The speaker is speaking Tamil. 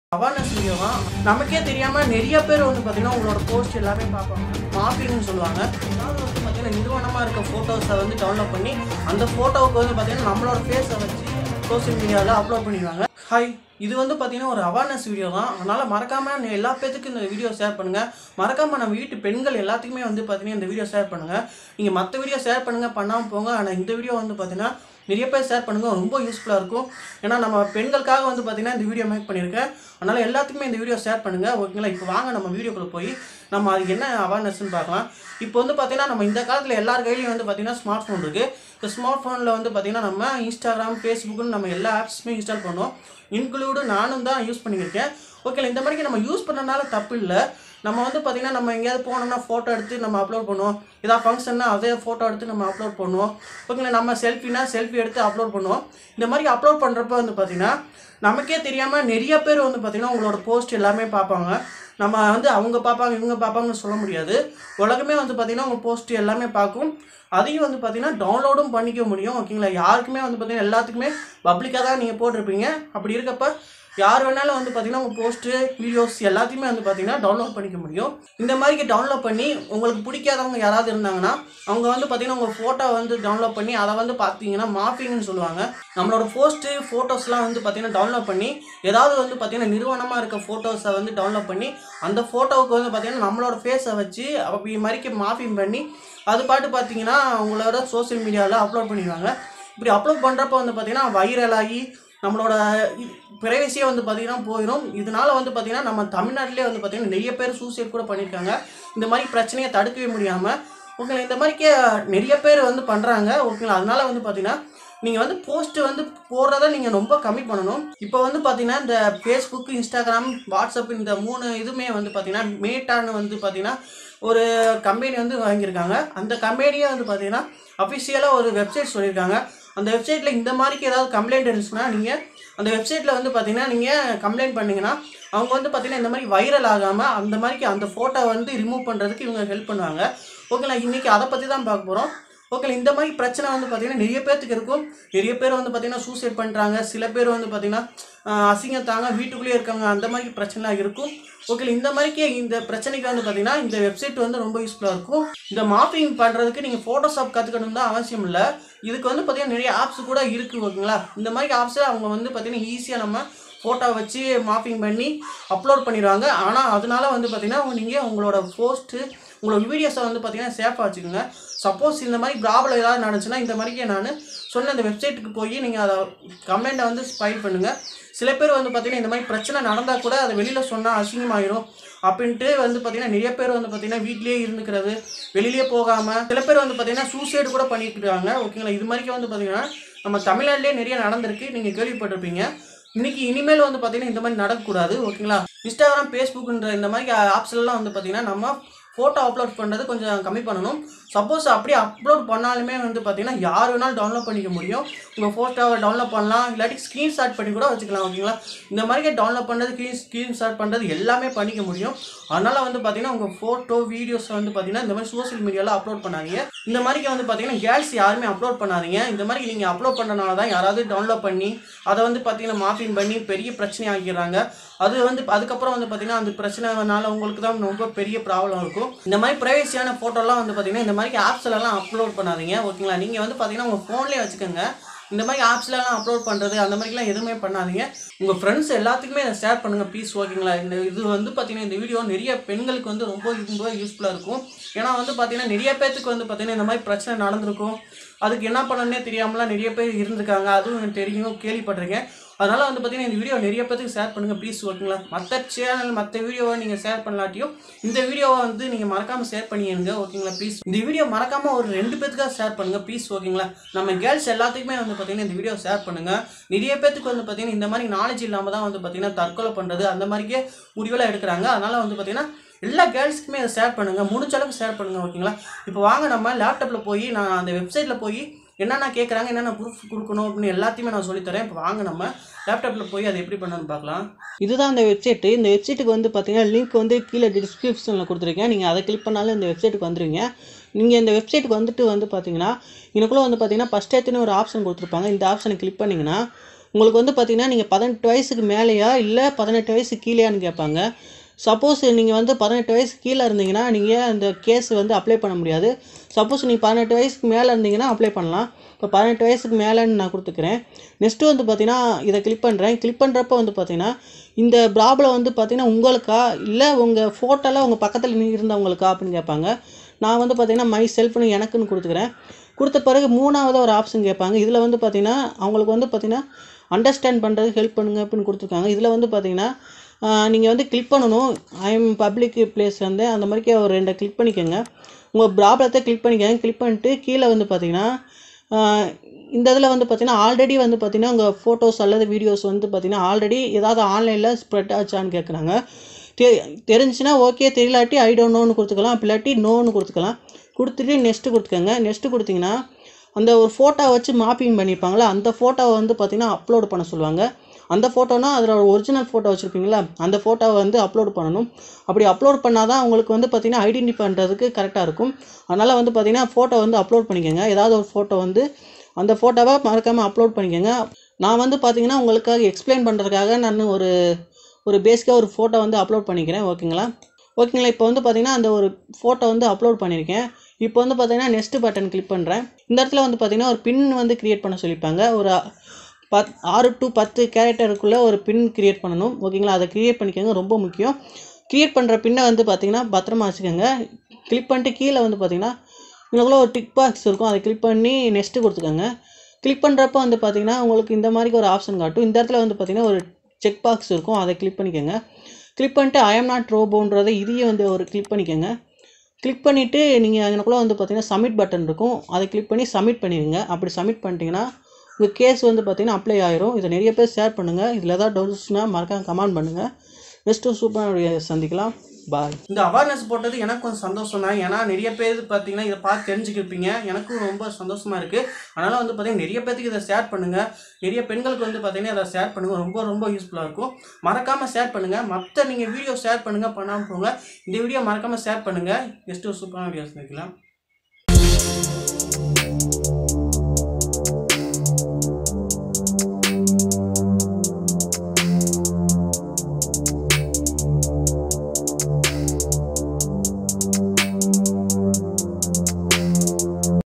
அவேர்னஸ் வீடியோ தான் நமக்கே தெரியாம நிறைய பேர் வந்து பார்த்தீங்கன்னா உங்களோட போஸ்ட் எல்லாமே பார்ப்பாங்க மாப்பிங்னு சொல்லுவாங்க அதாவது வந்து பார்த்தீங்கன்னா நிறுவனமாக இருக்க ஃபோட்டோஸை வந்து டவுன்லோட் பண்ணி அந்த ஃபோட்டோவுக்கு வந்து பார்த்தீங்கன்னா நம்மளோட ஃபேஸை வச்சு சோஷியல் மீடியாவில் அப்லோட் பண்ணிடுவாங்க ஹாய் இது வந்து பார்த்தீங்கன்னா ஒரு அவேர்னஸ் வீடியோ தான் அதனால் மறக்காமல் நீ எல்லா பேத்துக்கும் இந்த வீடியோ ஷேர் பண்ணுங்கள் மறக்காமல் நம்ம வீட்டு பெண்கள் எல்லாத்துக்குமே வந்து பார்த்தீங்கன்னா இந்த வீடியோ ஷேர் பண்ணுங்கள் நீங்கள் மற்ற வீடியோ ஷேர் பண்ணுங்கள் பண்ணாமல் போங்க ஆனால் இந்த வீடியோ வந்து பார்த்தீங்கன்னா நிறைய பேர் ஷேர் பண்ணுங்க ரொம்ப யூஸ்ஃபுல்லாக இருக்கும் ஏன்னா நம்ம பெண்களுக்காக வந்து பார்த்தீங்கன்னா இந்த வீடியோ மேக் பண்ணியிருக்கேன் அதனால் எல்லாத்துக்குமே இந்த வீடியோ ஷேர் பண்ணுங்கள் ஓகேங்களா இப்போ வாங்க நம்ம வீடியோக்குள்ளே போய் நம்ம அதுக்கு என்ன அவேர்னஸ்னு பார்க்கலாம் இப்போ வந்து பார்த்தீங்கன்னா நம்ம இந்த காலத்தில் எல்லார் கையிலையும் வந்து பார்த்தீங்கன்னா ஸ்மார்ட் ஃபோன் இருக்குது இந்த ஸ்மார்ட் ஃபோனில் வந்து பார்த்தீங்கன்னா நம்ம இன்ஸ்டாகிராம் ஃபேஸ்புக்குன்னு நம்ம எல்லா ஆப்ஸுமே இன்ஸ்டால் பண்ணோம் இன்க்ளூடு நானும் தான் யூஸ் பண்ணியிருக்கேன் ஓகேங்களா இந்த மாதிரி நம்ம யூஸ் பண்ணனால தப்பு இல்லை நம்ம வந்து பார்த்திங்கன்னா நம்ம எங்கேயாவது போனோம்னா ஃபோட்டோ எடுத்து நம்ம அப்லோட் பண்ணுவோம் ஏதாவது ஃபங்க்ஷன்னா அதே ஃபோட்டோ எடுத்து நம்ம அப்லோட் பண்ணுவோம் ஓகேங்களா நம்ம செல்ஃபினா செல்ஃபி எடுத்து அப்லோட் பண்ணுவோம் இந்த மாதிரி அப்லோட் பண்ணுறப்ப வந்து பார்த்திங்கன்னா நமக்கே தெரியாமல் நிறைய பேர் வந்து பார்த்திங்கன்னா உங்களோட போஸ்ட் எல்லாமே பார்ப்பாங்க நம்ம வந்து அவங்க பார்ப்பாங்க இவங்க பார்ப்பாங்கன்னு சொல்ல முடியாது உலகமே வந்து பார்த்திங்கன்னா உங்கள் போஸ்ட் எல்லாமே பார்க்கும் அதையும் வந்து பார்த்திங்கன்னா டவுன்லோடும் பண்ணிக்க முடியும் ஓகேங்களா யாருக்குமே வந்து பார்த்திங்கன்னா எல்லாத்துக்குமே பப்ளிக்காக தான் நீங்கள் போட்டிருப்பீங்க அப்படி இருக்கப்ப யார் வேணாலும் வந்து பார்த்தீங்கன்னா உங்கள் போஸ்ட்டு வீடியோஸ் எல்லாத்தையுமே வந்து பார்த்தீங்கன்னா டவுன்லோட் பண்ணிக்க முடியும் இந்த மாதிரி டவுன்லோட் பண்ணி உங்களுக்கு பிடிக்காதவங்க யாராவது இருந்தாங்கன்னா அவங்க வந்து பார்த்தீங்கன்னா உங்கள் ஃபோட்டோ வந்து டவுன்லோட் பண்ணி அதை வந்து பார்த்தீங்கன்னா மாஃபிங்னு சொல்லுவாங்க நம்மளோட போஸ்ட்டு ஃபோட்டோஸ்லாம் வந்து பார்த்தீங்கன்னா டவுன்லோட் பண்ணி ஏதாவது வந்து பார்த்தீங்கன்னா நிறுவனமாக இருக்க ஃபோட்டோஸை வந்து டவுன்லோட் பண்ணி அந்த ஃபோட்டோவுக்கு வந்து பார்த்தீங்கன்னா நம்மளோட ஃபேஸை வச்சு அப்படி மாதிரிக்கு மாஃபிங் பண்ணி அது பாட்டு பார்த்தீங்கன்னா அவங்களோட சோஷியல் மீடியாவில் அப்லோட் பண்ணிடுவாங்க இப்படி அப்லோட் பண்ணுறப்ப வந்து பார்த்தீங்கன்னா வைரல் ஆகி நம்மளோட பிரைவசியே வந்து பார்த்திங்கன்னா போயிடும் இதனால வந்து பார்த்திங்கன்னா நம்ம தமிழ்நாட்டிலே வந்து பார்த்திங்கன்னா நிறைய பேர் சூசைட் கூட பண்ணியிருக்காங்க இந்த மாதிரி பிரச்சனையை தடுக்கவே முடியாமல் ஓகேங்களா இந்த மாதிரிக்கே நிறைய பேர் வந்து பண்ணுறாங்க ஓகேங்களா அதனால வந்து பார்த்திங்கன்னா நீங்கள் வந்து போஸ்ட்டு வந்து போடுறத நீங்கள் ரொம்ப கம்மி பண்ணணும் இப்போ வந்து பார்த்தீங்கன்னா இந்த ஃபேஸ்புக் இன்ஸ்டாகிராம் வாட்ஸ்அப் இந்த மூணு இதுவுமே வந்து பார்த்தீங்கன்னா மேட்டான்னு வந்து பார்த்தீங்கன்னா ஒரு கம்பெனி வந்து வாங்கியிருக்காங்க அந்த கம்பெனியே வந்து பார்த்தீங்கன்னா அஃபிஷியலாக ஒரு வெப்சைட் சொல்லியிருக்காங்க அந்த வெப்சைட்டில் இந்த மாதிரிக்கு ஏதாவது கம்ப்ளைண்ட் இருந்துச்சுன்னா நீங்கள் அந்த வெப்சைட்டில் வந்து பார்த்தீங்கன்னா நீங்கள் கம்ப்ளைண்ட் பண்ணிங்கன்னா அவங்க வந்து பார்த்தீங்கன்னா இந்த மாதிரி வைரல் ஆகாமல் அந்த மாதிரிக்கு அந்த ஃபோட்டோ வந்து ரிமூவ் பண்ணுறதுக்கு இவங்க ஹெல்ப் பண்ணுவாங்க ஓகேங்களா இன்றைக்கி அதை பற்றி தான் பார்க்க போகிறோம் ஓகே இந்த மாதிரி பிரச்சனை வந்து பார்த்தீங்கன்னா நிறைய பேர்த்துக்கு இருக்கும் நிறைய பேர் வந்து பார்த்தீங்கன்னா சூசைட் பண்ணுறாங்க சில பேர் வந்து பார்த்தீங்கன்னா அசிங்கத்தாங்க வீட்டுக்குள்ளேயே இருக்காங்க அந்த மாதிரி பிரச்சனைலாம் இருக்கும் ஓகே இந்த மாதிரிக்கே இந்த பிரச்சனைக்கு வந்து பார்த்தீங்கன்னா இந்த வெப்சைட் வந்து ரொம்ப யூஸ்ஃபுல்லாக இருக்கும் இந்த மாப்பிங் பண்ணுறதுக்கு நீங்கள் ஃபோட்டோஷாப் கற்றுக்கணும் தான் அவசியம் இல்லை இதுக்கு வந்து பார்த்தீங்கன்னா நிறைய ஆப்ஸ் கூட இருக்குது ஓகேங்களா இந்த மாதிரி ஆப்ஸில் அவங்க வந்து பார்த்தீங்கன்னா ஈஸியாக நம்ம ஃபோட்டோ வச்சு மாப்பிங் பண்ணி அப்லோட் பண்ணிடுவாங்க ஆனால் அதனால வந்து பார்த்தீங்கன்னா நீங்கள் உங்களோட போஸ்ட்டு உங்களோட வீடியோஸை வந்து பார்த்தீங்கன்னா சேஃபாக வச்சுக்கோங்க சப்போஸ் இந்த மாதிரி ப்ராப்ளம் ஏதாவது நடந்துச்சுன்னா இந்த மாதிரிக்கே நான் சொன்ன இந்த வெப்சைட்டுக்கு போய் நீங்கள் அதை கமெண்ட்டை வந்து ஃபைல் பண்ணுங்கள் சில பேர் வந்து பார்த்தீங்கன்னா இந்த மாதிரி பிரச்சனை நடந்தால் கூட அதை வெளியில் சொன்னால் அசிங்கமாயிரும் அப்படின்ட்டு வந்து பார்த்தீங்கன்னா நிறைய பேர் வந்து பார்த்தீங்கன்னா வீட்லேயே இருந்துக்கிறது வெளியிலே போகாமல் சில பேர் வந்து பார்த்தீங்கன்னா சூசைடு கூட பண்ணிக்கிட்டாங்க ஓகேங்களா இது மாதிரிக்கே வந்து பார்த்தீங்கன்னா நம்ம தமிழ்நாட்டிலே நிறைய நடந்திருக்கு நீங்கள் கேள்விப்பட்டிருப்பீங்க இன்னைக்கு இனிமேல் வந்து பார்த்தீங்கன்னா இந்த மாதிரி நடக்கக்கூடாது ஓகேங்களா இன்ஸ்டாகிராம் ஃபேஸ்புக்குன்ற இந்த மாதிரி ஆப்ஸ்லாம் வந்து பார்த்தீங்கன்னா நம்ம ஃபோட்டோ அப்லோட் பண்ணுறது கொஞ்சம் கம்மி பண்ணணும் சப்போஸ் அப்படியே அப்லோட் பண்ணாலுமே வந்து பார்த்தீங்கன்னா யார் வேணாலும் டவுன்லோட் பண்ணிக்க முடியும் உங்கள் ஃபோட்டோவை டவுன்லோட் பண்ணலாம் இல்லாட்டி ஸ்க்ரீன்ஷாட் பண்ணி கூட வச்சுக்கலாம் ஓகேங்களா இந்த மாதிரி டவுன்லோட் பண்ணுறது ஸ்க்ரீன் ஸ்க்ரீன்ஷாட் பண்ணுறது எல்லாமே பண்ணிக்க முடியும் அதனால் வந்து பார்த்தீங்கன்னா உங்கள் ஃபோட்டோ வீடியோஸ் வந்து பார்த்தீங்கன்னா இந்த மாதிரி சோஷியல் மீடியாவில் அப்லோட் பண்ணாதீங்க இந்த மாதிரிக்கு வந்து பார்த்தீங்கன்னா கேர்ள்ஸ் யாருமே அப்லோட் பண்ணாதீங்க இந்த மாதிரி நீங்கள் அப்லோட் பண்ணனால தான் யாராவது டவுன்லோட் பண்ணி அதை வந்து பார்த்தீங்கன்னா மாஃபிங் பண்ணி பெரிய பிரச்சனை ஆக்கிடுறாங்க அது வந்து அதுக்கப்புறம் வந்து பார்த்தீங்கன்னா அந்த பிரச்சனைனால உங்களுக்கு தான் ரொம்ப பெரிய ப்ராப்ளம் இருக்கும் இந்த மாதிரி ப்ரைவசியான ஃபோட்டோலாம் வந்து பார்த்தீங்கன்னா இந்த மாதிரி ஆப்ஸ்லலாம் அப்லோட் பண்ணாதீங்க ஓகேங்களா நீங்கள் வந்து பார்த்தீங்கன்னா உங்கள் ஃபோன்லேயே வச்சுக்கோங்க இந்த மாதிரி ஆப்ஸ்லலாம் அப்லோட் பண்ணுறது அந்த மாதிரிலாம் எதுவுமே பண்ணாதீங்க உங்கள் ஃப்ரெண்ட்ஸ் எல்லாத்துக்குமே அதை ஷேர் பண்ணுங்கள் ப்ளீஸ் ஓகேங்களா இந்த இது வந்து பார்த்தீங்கன்னா இந்த வீடியோ நிறைய பெண்களுக்கு வந்து ரொம்ப ரொம்ப யூஸ்ஃபுல்லாக இருக்கும் ஏன்னா வந்து பார்த்தீங்கன்னா நிறைய பேர்த்துக்கு வந்து பார்த்தீங்கன்னா இந்த மாதிரி பிரச்சனை நடந்திருக்கும் அதுக்கு என்ன பண்ணணுன்னே தெரியாமலாம் நிறைய பேர் இருந்திருக்காங்க அதுவும் எனக்கு தெரியும் கேள்விப்பட்டிருக்கேன் அதனால் வந்து பார்த்தீங்கன்னா இந்த வீடியோ நிறைய பேருக்கு ஷேர் பண்ணுங்கள் ப்ளீஸ் ஓகேங்களா மற்ற சேனல் மற்ற வீடியோவை நீங்கள் ஷேர் பண்ணலாட்டியும் இந்த வீடியோவை வந்து நீங்கள் மறக்காமல் ஷேர் பண்ணிடுங்க ஓகேங்களா ப்ளீஸ் இந்த வீடியோ மறக்காமல் ஒரு ரெண்டு பேத்துக்காக ஷேர் பண்ணுங்கள் ப்ளீஸ் ஓகேங்களா நம்ம கேர்ள்ஸ் எல்லாத்துக்குமே வந்து பார்த்தீங்கன்னா இந்த வீடியோ ஷேர் பண்ணுங்கள் நிறைய பேத்துக்கு வந்து பார்த்தீங்கன்னா இந்த மாதிரி நாலேஜ் இல்லாமல் தான் வந்து பார்த்தீங்கன்னா தற்கொலை பண்ணுறது அந்த மாதிரிக்கே முடிவெல்லாம் எடுக்கிறாங்க அதனால் வந்து பார்த்தீங்கன்னா எல்லா கேர்ள்ஸ்க்குமே அதை ஷேர் பண்ணுங்கள் முடிஞ்ச அளவுக்கு ஷேர் பண்ணுங்கள் ஓகேங்களா இப்போ வாங்க நம்ம லேப்டாப்பில் போய் நான் அந்த வெப்சைட்டில் போய் என்னென்ன கேட்குறாங்க என்னென்ன ப்ரூஃப் கொடுக்கணும் அப்படின்னு எல்லாத்தையுமே நான் சொல்லித்தரேன் இப்போ வாங்க நம்ம லேப்டாப்பில் போய் அதை எப்படி பண்ணணும்னு பார்க்கலாம் இதுதான் அந்த வெப்சைட்டு இந்த வெப்சைட்டுக்கு வந்து பார்த்தீங்கன்னா லிங்க் வந்து கீழே டிஸ்கிரிப்ஷனில் கொடுத்துருக்கேன் நீங்கள் அதை கிளிக் பண்ணாலும் இந்த வெப்சைட்டுக்கு வந்துடுவீங்க நீங்கள் இந்த வெப்சைட்டுக்கு வந்துட்டு வந்து பார்த்தீங்கன்னா எனக்குள்ளே வந்து பார்த்தீங்கன்னா ஃபஸ்ட் எடுத்துன்னு ஒரு ஆப்ஷன் கொடுத்துருப்பாங்க இந்த ஆப்ஷனை கிளிக் பண்ணிங்கன்னா உங்களுக்கு வந்து பார்த்தீங்கன்னா நீங்கள் பதினெட்டு வயசுக்கு மேலேயா இல்லை பதினெட்டு வயசு கீழேயான்னு கேட்பாங்க சப்போஸ் நீங்கள் வந்து பதினெட்டு வயசு கீழே இருந்தீங்கன்னா நீங்கள் அந்த கேஸ் வந்து அப்ளை பண்ண முடியாது சப்போஸ் நீங்கள் பதினெட்டு வயசுக்கு மேலே இருந்தீங்கன்னா அப்ளை பண்ணலாம் இப்போ பதினெட்டு வயசுக்கு மேலேன்னு நான் கொடுத்துக்கிறேன் நெக்ஸ்ட்டு வந்து பார்த்தீங்கன்னா இதை கிளிக் பண்ணுறேன் கிளிக் பண்ணுறப்ப வந்து பார்த்தீங்கன்னா இந்த ப்ராப்ளம் வந்து பார்த்தீங்கன்னா உங்களுக்கா இல்லை உங்கள் ஃபோட்டோவில் உங்கள் பக்கத்தில் இருந்தவங்களுக்கா அப்படின்னு கேட்பாங்க நான் வந்து பார்த்தீங்கன்னா மை செல்ஃப்னு எனக்குன்னு கொடுத்துக்கிறேன் கொடுத்த பிறகு மூணாவது ஒரு ஆப்ஷன் கேட்பாங்க இதில் வந்து பார்த்தீங்கன்னா அவங்களுக்கு வந்து பார்த்தீங்கன்னா அண்டர்ஸ்டாண்ட் பண்ணுறதுக்கு ஹெல்ப் பண்ணுங்க அப்படின்னு கொடுத்துருக்காங்க இதில் வந்து பார்த்தீங்கன்னா நீங்கள் வந்து கிளிக் பண்ணணும் ஐஎம் பப்ளிக் பிளேஸ் வந்து அந்த மாதிரிக்கே ஒரு ரெண்டை கிளிக் பண்ணிக்கோங்க உங்கள் ப்ராப்ளத்தை கிளிக் பண்ணிக்கோங்க கிளிக் பண்ணிட்டு கீழே வந்து பார்த்தீங்கன்னா ஆஹ் இந்த இதில் வந்து பார்த்தீங்கன்னா ஆல்ரெடி வந்து பார்த்தீங்கன்னா உங்கள் ஃபோட்டோஸ் அல்லது வீடியோஸ் வந்து பார்த்தீங்கன்னா ஆல்ரெடி ஏதாவது ஆன்லைனில் ஸ்ப்ரெட் ஆச்சான்னு கேட்குறாங்க தெ தெரிஞ்சுன்னா ஓகே தெரியலாட்டி ஐ டோன்ட் நோன்னு கொடுத்துக்கலாம் அப்படி இல்லாட்டி நோன்னு கொடுத்துக்கலாம் கொடுத்துட்டு நெக்ஸ்ட்டு கொடுத்துக்கோங்க நெக்ஸ்ட்டு கொடுத்தீங்கன்னா அந்த ஒரு ஃபோட்டோ வச்சு மாப்பிங் பண்ணியிருப்பாங்களா அந்த ஃபோட்டோவை வந்து பார்த்தீங்கன்னா அப்லோட் பண்ண சொல்லுவாங்க அந்த ஃபோட்டோனா அதில் ஒரு ஒரிஜினல் ஃபோட்டோ வச்சுருப்பீங்களா அந்த ஃபோட்டோவை வந்து அப்லோட் பண்ணணும் அப்படி அப்லோட் பண்ணால் தான் உங்களுக்கு வந்து பார்த்தீங்கன்னா ஐடென்டி பண்ணுறதுக்கு கரெக்டாக இருக்கும் அதனால் வந்து பார்த்தீங்கன்னா ஃபோட்டோ வந்து அப்லோட் பண்ணிக்கோங்க ஏதாவது ஒரு ஃபோட்டோ வந்து அந்த ஃபோட்டோவை மறக்காமல் அப்லோட் பண்ணிக்கோங்க நான் வந்து பார்த்தீங்கன்னா உங்களுக்காக எக்ஸ்பிளைன் பண்ணுறதுக்காக நான் ஒரு ஒரு பேசிக்காக ஒரு ஃபோட்டோ வந்து அப்லோட் பண்ணிக்கிறேன் ஓகேங்களா ஓகேங்களா இப்போ வந்து பார்த்தீங்கன்னா அந்த ஒரு ஃபோட்டோ வந்து அப்லோட் பண்ணியிருக்கேன் இப்போ வந்து பார்த்தீங்கன்னா நெக்ஸ்ட் பட்டன் கிளிக் பண்ணுறேன் இந்த இடத்துல வந்து பார்த்தீங்கன்னா ஒரு பின் வந்து க்ரியேட் பண்ண சொல்லியிருப்பாங்க ஒரு பத் ஆறு டு பத்து கேரக்டருக்குள்ளே ஒரு பின் க்ரியேட் பண்ணணும் ஓகேங்களா அதை க்ரியேட் பண்ணிக்கோங்க ரொம்ப முக்கியம் க்ரியேட் பண்ணுற பின்னை வந்து பார்த்தீங்கன்னா பத்திரமா வச்சுக்கோங்க கிளிக் பண்ணிட்டு கீழே வந்து பார்த்தீங்கன்னா இதுக்குள்ள ஒரு டிக் பாக்ஸ் இருக்கும் அதை கிளிக் பண்ணி நெக்ஸ்ட்டு கொடுத்துக்கோங்க கிளிக் பண்ணுறப்ப வந்து பார்த்தீங்கன்னா உங்களுக்கு இந்த மாதிரி ஒரு ஆப்ஷன் காட்டும் இந்த இடத்துல வந்து பார்த்தீங்கன்னா ஒரு செக் பாக்ஸ் இருக்கும் அதை கிளிக் பண்ணிக்கோங்க கிளிக் பண்ணிட்டு ஐ எம் நாட் ரோபோன்றதை இதையும் வந்து ஒரு கிளிக் பண்ணிக்கோங்க கிளிக் பண்ணிவிட்டு நீங்கள் அதுக்குள்ளே வந்து பார்த்தீங்கன்னா சப்மிட் பட்டன் இருக்கும் அதை கிளிக் பண்ணி சப்மிட் பண்ணிடுங்க அப்படி சப்மிட் பண்ணிட்டீங்கன்னா உங்கள் கேஸ் வந்து பார்த்தீங்கன்னா அப்ளை ஆயிரும் இதை நிறைய பேர் ஷேர் பண்ணுங்கள் இதில் ஏதாவது டவுட்ஸ்னால் மறக்காம கமெண்ட் பண்ணுங்கள் நெக்ஸ்ட்டு சூப்பராக சந்திக்கலாம் பாய் இந்த அவேர்னஸ் போட்டது எனக்கு கொஞ்சம் சந்தோஷம் தான் ஏன்னா நிறைய பேர் பார்த்தீங்கன்னா இதை பார்த்து தெரிஞ்சுக்கிருப்பீங்க எனக்கும் ரொம்ப சந்தோஷமாக இருக்குது அதனால் வந்து பார்த்தீங்கன்னா நிறைய பேருக்கு இதை ஷேர் பண்ணுங்கள் நிறைய பெண்களுக்கு வந்து பார்த்தீங்கன்னா இதை ஷேர் பண்ணுங்கள் ரொம்ப ரொம்ப யூஸ்ஃபுல்லாக இருக்கும் மறக்காமல் ஷேர் பண்ணுங்கள் மற்ற நீங்கள் வீடியோ ஷேர் பண்ணுங்கள் பண்ணாமல் போங்க இந்த வீடியோ மறக்காமல் ஷேர் பண்ணுங்கள் நெக்ஸ்ட்டு சூப்பரான வீடியோஸ் வைக்கலாம்